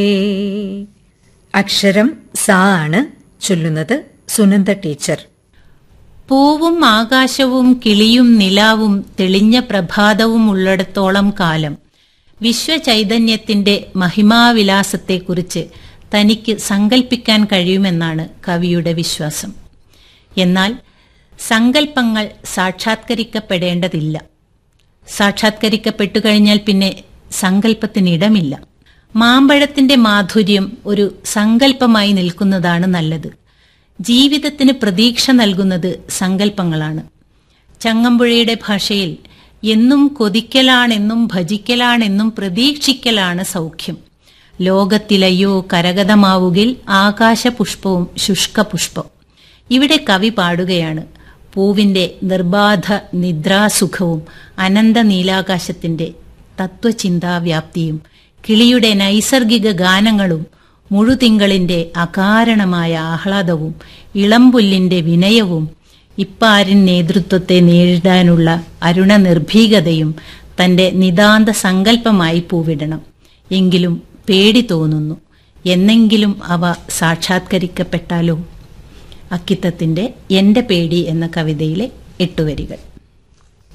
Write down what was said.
അക്ഷരം സാ ആണ് ചൊല്ലുന്നത് സുനന്ദ ടീച്ചർ പൂവും ആകാശവും കിളിയും നിലാവും തെളിഞ്ഞ പ്രഭാതവും ഉള്ളിടത്തോളം കാലം വിശ്വചൈതന്യത്തിന്റെ മഹിമാവിലാസത്തെക്കുറിച്ച് തനിക്ക് സങ്കൽപ്പിക്കാൻ കഴിയുമെന്നാണ് കവിയുടെ വിശ്വാസം എന്നാൽ സങ്കല്പങ്ങൾ സാക്ഷാത്കരിക്കപ്പെടേണ്ടതില്ല സാക്ഷാത്കരിക്കപ്പെട്ടു കഴിഞ്ഞാൽ പിന്നെ സങ്കല്പത്തിനിടമില്ല മാമ്പഴത്തിന്റെ മാധുര്യം ഒരു സങ്കല്പമായി നിൽക്കുന്നതാണ് നല്ലത് ജീവിതത്തിന് പ്രതീക്ഷ നൽകുന്നത് സങ്കല്പങ്ങളാണ് ചങ്ങമ്പുഴയുടെ ഭാഷയിൽ എന്നും കൊതിക്കലാണെന്നും ഭജിക്കലാണെന്നും പ്രതീക്ഷിക്കലാണ് സൗഖ്യം ലോകത്തിലയ്യോ കരഗതമാവുകിൽ ആകാശപുഷ്പവും ശുഷ്കപുഷ്പം ഇവിടെ കവി പാടുകയാണ് പൂവിന്റെ നിർബാധ നിദ്രാസുഖവും അനന്ത നീലാകാശത്തിന്റെ തത്വചിന്താവ്യാപ്തിയും കിളിയുടെ നൈസർഗിക ഗാനങ്ങളും മുഴുതിങ്കളിന്റെ അകാരണമായ ആഹ്ലാദവും ഇളംപുല്ലിന്റെ വിനയവും ഇപ്പാരിൻ നേതൃത്വത്തെ നേരിടാനുള്ള അരുണ നിർഭീകതയും തന്റെ നിതാന്ത സങ്കല്പമായി പൂവിടണം എങ്കിലും പേടി തോന്നുന്നു എന്നെങ്കിലും അവ സാക്ഷാത്കരിക്കപ്പെട്ടാലോ അക്കിത്തത്തിന്റെ എന്റെ പേടി എന്ന കവിതയിലെ എട്ടുവരികൾ